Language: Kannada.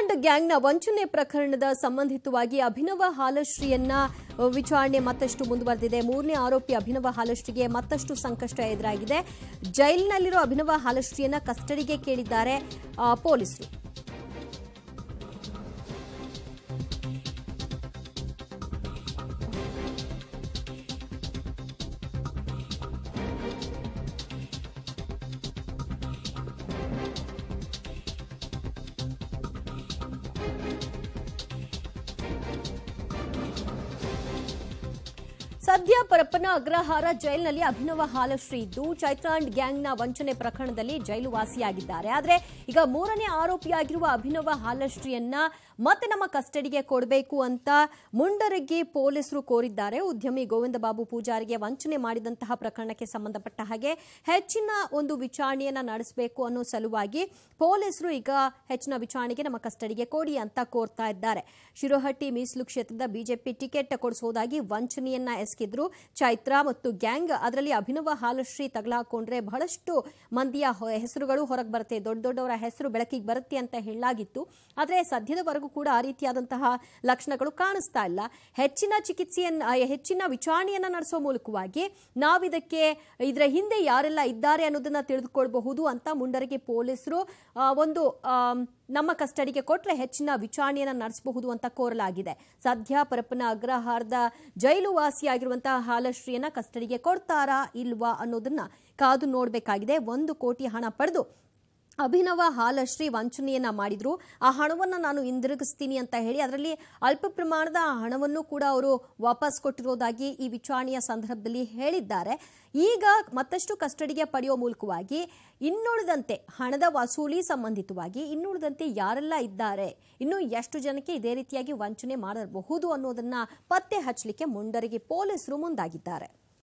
ಚೈತ್ರಾಂಡ್ ಗ್ಯಾಂಗ್ನ ವಂಚನೆ ಪ್ರಕರಣದ ಸಂಬಂಧಿತವಾಗಿ ಅಭಿನವ ಹಾಲಶ್ರೀಯನ್ನ ಅ, ವಿಚಾರಣೆ ಮತ್ತಷ್ಟು ಮುಂದುವರೆದಿದೆ ಮೂರನೇ ಆರೋಪಿ ಅಭಿನವ ಹಾಲಶ್ರೀಗೆ ಮತ್ತಷ್ಟು ಸಂಕಷ್ಟ ಎದುರಾಗಿದೆ ಜೈಲಿನಲ್ಲಿರೋ ಅಭಿನವ ಹಾಲಶ್ರೀಯನ್ನ ಕಸ್ಟಡಿಗೆ ಕೇಳಿದ್ದಾರೆ ಆ, ಪೊಲೀಸರು ಸದ್ಯ ಪರಪ್ಪನ ಅಗ್ರಹಾರ ಜೈಲಿನಲ್ಲಿ ಅಭಿನವ ಹಾಲಶ್ರೀ ಇದ್ದು ಚೈತ್ರಾಂಡ್ ಗ್ಯಾಂಗ್ನ ವಂಚನೆ ಪ್ರಕರಣದಲ್ಲಿ ಜೈಲು ವಾಸಿಯಾಗಿದ್ದಾರೆ ಆದರೆ ಈಗ ಮೂರನೇ ಆರೋಪಿಯಾಗಿರುವ ಅಭಿನವ ಹಾಲಶ್ರೀಯನ್ನ ಮತ್ತೆ ನಮ್ಮ ಕಸ್ಟಡಿಗೆ ಕೊಡಬೇಕು ಅಂತ ಮುಂಡರಗಿ ಪೊಲೀಸರು ಕೋರಿದ್ದಾರೆ ಉದ್ಯಮಿ ಗೋವಿಂದ ಬಾಬು ಪೂಜಾರಿಗೆ ವಂಚನೆ ಮಾಡಿದಂತಹ ಪ್ರಕರಣಕ್ಕೆ ಸಂಬಂಧಪಟ್ಟ ಹಾಗೆ ಹೆಚ್ಚಿನ ಒಂದು ವಿಚಾರಣೆಯನ್ನ ನಡೆಸಬೇಕು ಅನ್ನೋ ಸಲುವಾಗಿ ಪೊಲೀಸರು ಈಗ ಹೆಚ್ಚಿನ ವಿಚಾರಣೆಗೆ ನಮ್ಮ ಕಸ್ಟಡಿಗೆ ಕೊಡಿ ಅಂತ ಕೋರ್ತಾ ಇದ್ದಾರೆ ಶಿರೋಹಟ್ಟಿ ಮೀಸಲು ಕ್ಷೇತ್ರದ ಬಿಜೆಪಿ ಟಿಕೆಟ್ ಕೊಡಿಸುವುದಾಗಿ ವಂಚನೆಯನ್ನ ಎಸಗಿದ್ರು ಚೈತ್ರ ಮತ್ತು ಗ್ಯಾಂಗ್ ಅದರಲ್ಲಿ ಅಭಿನವ ಹಾಲಶ್ರೀ ತಗಲಾಕೊಂಡ್ರೆ ಬಹಳಷ್ಟು ಮಂದಿಯ ಹೊ- ಹೆಸರುಗಳು ಹೊರಗೆ ಬರುತ್ತೆ ದೊಡ್ಡ ದೊಡ್ಡವರ ಹೆಸರು ಬೆಳಕಿಗೆ ಬರುತ್ತೆ ಅಂತ ಹೇಳಲಾಗಿತ್ತು ಆದರೆ ಸದ್ಯದವರೆಗೂ ಕೂಡ ಆ ರೀತಿಯಾದಂತಹ ಲಕ್ಷಣಗಳು ಕಾಣಿಸ್ತಾ ಇಲ್ಲ ಹೆಚ್ಚಿನ ಚಿಕಿತ್ಸೆಯನ್ನ ಆ, ಹೆಚ್ಚಿನ ವಿಚಾರಣೆಯನ್ನ ನಡೆಸೋ ಮೂಲಕವಾಗಿ ನಾವಿದಕ್ಕೆ ಇದರ ಹಿಂದೆ ಯಾರೆಲ್ಲ ಇದ್ದಾರೆ ಅನ್ನೋದನ್ನ ತಿಳಿದುಕೊಳ್ಬಹುದು ಅಂತ ಮುಂಡರಗಿ ಪೊಲೀಸರು ಆ, ಒಂದು ಆಮ್, ನಮ್ಮ ಕಸ್ಟಡಿಗೆ ಕೊಟ್ರೆ ಹೆಚ್ಚಿನ ವಿಚಾರಣೆಯನ್ನ ನಡೆಸಬಹುದು ಅಂತ ಕೋರಲಾಗಿದೆ ಸದ್ಯ ಪರಪ್ಪನ ಅಗ್ರಹಾರದ ಜೈಲು ವಾಸಿಯಾಗಿರುವಂತಹ ಹಾಲಶ್ರೀಯನ್ನ ಕಸ್ಟಡಿಗೆ ಕೊಡ್ತಾರಾ ಇಲ್ವಾ ಅನ್ನೋದನ್ನ ಕಾದು ನೋಡಬೇಕಾಗಿದೆ ಒಂದು ಕೋಟಿ ಹಣ ಪಡೆದು ಅಭಿನವ ಹಾಲಶ್ರೀ ವಂಚನೆಯನ್ನ ಮಾಡಿದ್ರು ಆ ಹಣವನ್ನು ನಾನು ಹಿಂದಿರುಗಿಸ್ತೀನಿ ಅಂತ ಹೇಳಿ ಅದರಲ್ಲಿ ಅಲ್ಪ ಪ್ರಮಾಣದ ಹಣವನ್ನು ಕೂಡ ಅವರು ವಾಪಸ್ ಕೊಟ್ಟಿರೋದಾಗಿ ಈ ವಿಚಾರಣೆಯ ಸಂದರ್ಭದಲ್ಲಿ ಹೇಳಿದ್ದಾರೆ ಈಗ ಮತ್ತಷ್ಟು ಕಸ್ಟಡಿಗೆ ಪಡೆಯುವ ಮೂಲಕವಾಗಿ ಇನ್ನುಳಿದಂತೆ ಹಣದ ವಸೂಲಿ ಸಂಬಂಧಿತವಾಗಿ ಇನ್ನುಳಿದಂತೆ ಯಾರೆಲ್ಲ ಇದ್ದಾರೆ ಇನ್ನು ಎಷ್ಟು ಜನಕ್ಕೆ ಇದೇ ರೀತಿಯಾಗಿ ವಂಚನೆ ಮಾಡಬಹುದು ಅನ್ನೋದನ್ನ ಪತ್ತೆ ಹಚ್ಚಲಿಕ್ಕೆ ಮುಂಡರಗಿ ಪೊಲೀಸರು ಮುಂದಾಗಿದ್ದಾರೆ